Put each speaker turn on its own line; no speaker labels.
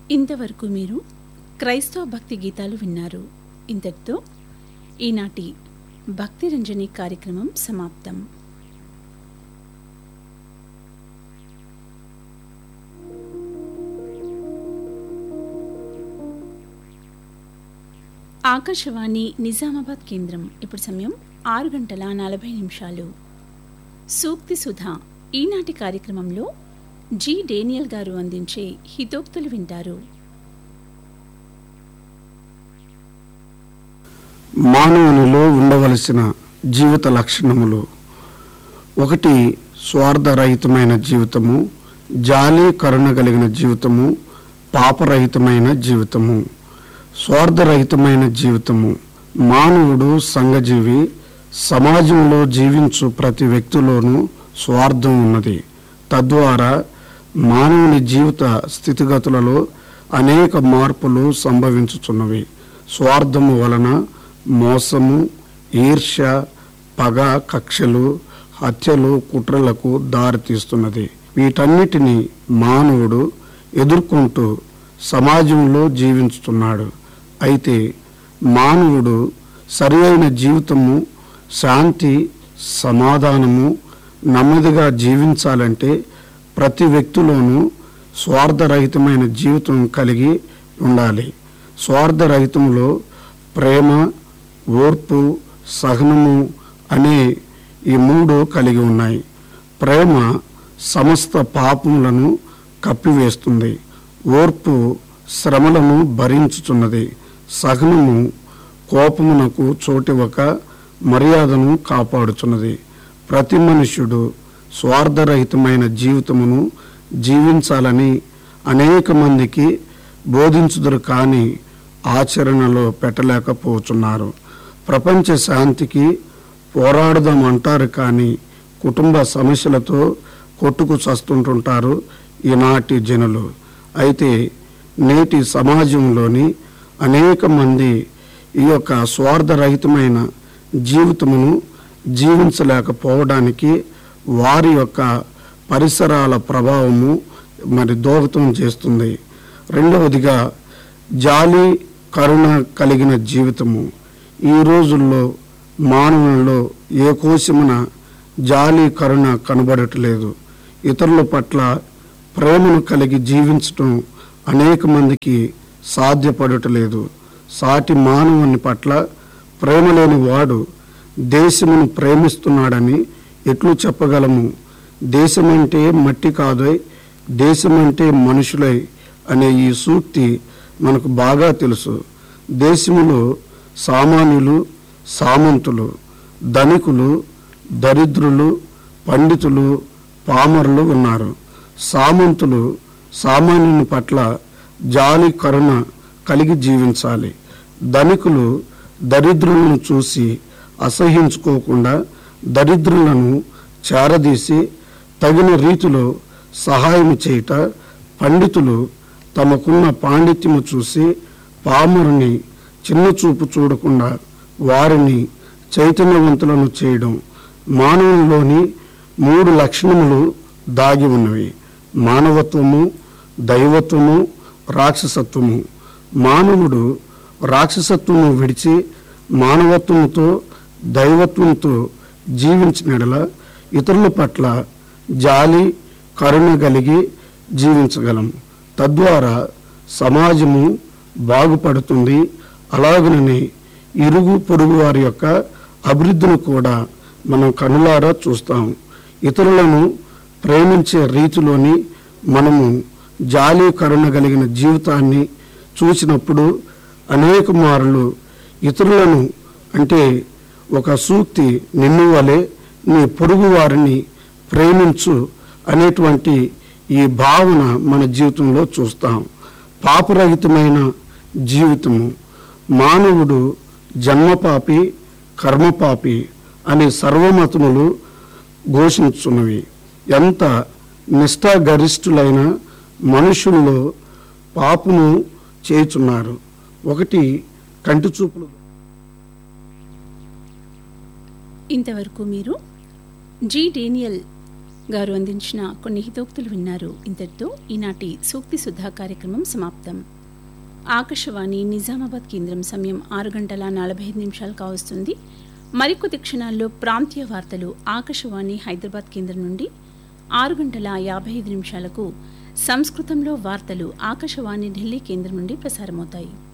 ఇంతవరకు మీరు క్రైస్తవ భక్తి గీతాలు విన్నారు ఇంతటితో ఈనాటి భక్తి రంజని కార్యక్రమం సమాప్తం ఆకాశవాణి నిజామాబాద్ కేంద్రం ఇప్పుడు సమయం ఆరు గంటల నలభై నిమిషాలు సూక్తి సుధా ఈనాటి కార్యక్రమంలో జి డేనియల్ గారు అందించే హితోక్తులు వింటారు
మానవునిలో ఉండవలసిన జీవిత లక్షణములు ఒకటి స్వార్థరహితమైన జీవితము జాలి కరుణ కలిగిన జీవితము పాపరహితమైన జీవితము స్వార్థరహితమైన జీవితము మానవుడు సంఘజీవి సమాజంలో జీవించు ప్రతి వ్యక్తిలోనూ స్వార్థం ఉన్నది తద్వారా మానవుని జీవిత స్థితిగతులలో అనేక మార్పులు సంభవించుచున్నవి స్వార్థము వలన మోసము ఈర్ష్య పగ కక్షలు హత్యలు కుట్రలకు దారితీస్తున్నది వీటన్నిటిని మానవుడు ఎదుర్కొంటూ సమాజంలో జీవించుతున్నాడు అయితే మానవుడు సరి అయిన జీవితము శాంతి సమాధానము నెమ్మదిగా జీవించాలంటే ప్రతి వ్యక్తిలోనూ స్వార్థరహితమైన జీవితం కలిగి ఉండాలి స్వార్థరహితంలో ప్రేమ ఓర్పు సహనము అనే ఈ మూడు కలిగి ఉన్నాయి ప్రేమ సమస్త పాపములను కప్పివేస్తుంది ఓర్పు శ్రమలను భరించుచున్నది సహనము కోపమునకు చోటివ్వక మర్యాదను కాపాడుచున్నది ప్రతి మనుష్యుడు స్వార్థరహితమైన జీవితమును జీవించాలని అనేక మందికి బోధించుదురు కానీ ఆచరణలో పెట్టలేకపోతున్నారు ప్రపంచ శాంతికి పోరాడదామంటారు కానీ కుటుంబ సమస్యలతో కొట్టుకు చస్తుంటుంటారు ఈనాటి జనులు అయితే నేటి సమాజంలోని అనేక మంది ఈ యొక్క స్వార్థరహితమైన జీవితమును జీవించలేకపోవడానికి వారి యొక్క పరిసరాల ప్రభావము మరి దోహదం చేస్తుంది రెండవదిగా జాలి కరుణ కలిగిన జీవితము ఈ రోజుల్లో మానవులలో ఏ కోశమున జాలి కరుణ కనబడట్లేదు ఇతరుల పట్ల ప్రేమను కలిగి జీవించటం అనేక మందికి సాధ్యపడటలేదు సాటి మానవుని పట్ల ప్రేమ లేని వాడు దేశమును ప్రేమిస్తున్నాడని ఎట్లు చెప్పగలము దేశమంటే మట్టి కాదోయ్ దేశమంటే మనుషులై అనే ఈ సూక్తి మనకు బాగా తెలుసు దేశములో సామాన్యులు సామంతులు ధనికులు దరిద్రులు పండితులు పామరులు ఉన్నారు సామంతులు సామాన్యుని పట్ల జాలి కరుణ కలిగి జీవించాలి ధనికులు దరిద్రులను చూసి అసహించుకోకుండా దరిద్రులను చేరదీసి తగిన రీతిలో సహాయం చేయుట పండితులు తమకున్న పాండిత్యము చూసి పామరుని చిన్న చూపు చూడకుండా వారిని చైతన్యవంతులను చేయడం మానవునిలోని మూడు లక్షణములు దాగి ఉన్నవి మానవత్వము దైవత్వము రాక్షసత్వము మానవుడు రాక్షసత్వము విడిచి మానవత్వముతో దైవత్వంతో జీవించినడల ఇతరుల పట్ల జాలి కరుణ కలిగి జీవించగలం తద్వారా సమాజము బాగుపడుతుంది అలాగనే ఇరుగు పొరుగు వారి యొక్క అభివృద్ధిని కూడా మనం కనులారా చూస్తాం ఇతరులను ప్రేమించే రీతిలోని మనము జాలి కరుణ కలిగిన జీవితాన్ని చూసినప్పుడు అనేక మారులు ఇతరులను అంటే ఒక సూక్తి నిన్ను వలె నీ పొరుగు వారిని ప్రేమించు అనేటువంటి ఈ భావన మన జీవితంలో చూస్తాం పాపరహితమైన జీవితము మానవుడు జన్మపాపి కర్మపాపి అనే సర్వమతములు ఘోషించున్నవి ఎంత నిష్ఠాగరిష్ఠులైన మనుషుల్లో పాపము చేయుచున్నారు ఒకటి కంటి చూపులు
ఇంతవరకు మీరు జి డేనియల్ గారు అందించిన కొన్ని హితోక్తులు విన్నారు ఇంతటితో ఈనాటి సూక్తి సుధా కార్యక్రమం సమాప్తం ఆకాశవాణి నిజామాబాద్ కేంద్రం సమయం ఆరు గంటల నలభై ఐదు నిమిషాలు కావస్తుంది మరికొద్ది క్షణాల్లో ప్రాంతీయ వార్తలు ఆకాశవాణి హైదరాబాద్ కేంద్రం నుండి ఆరు గంటల యాభై ఐదు నిమిషాలకు సంస్కృతంలో వార్తలు ఆకాశవాణి ఢిల్లీ కేంద్రం నుండి ప్రసారమవుతాయి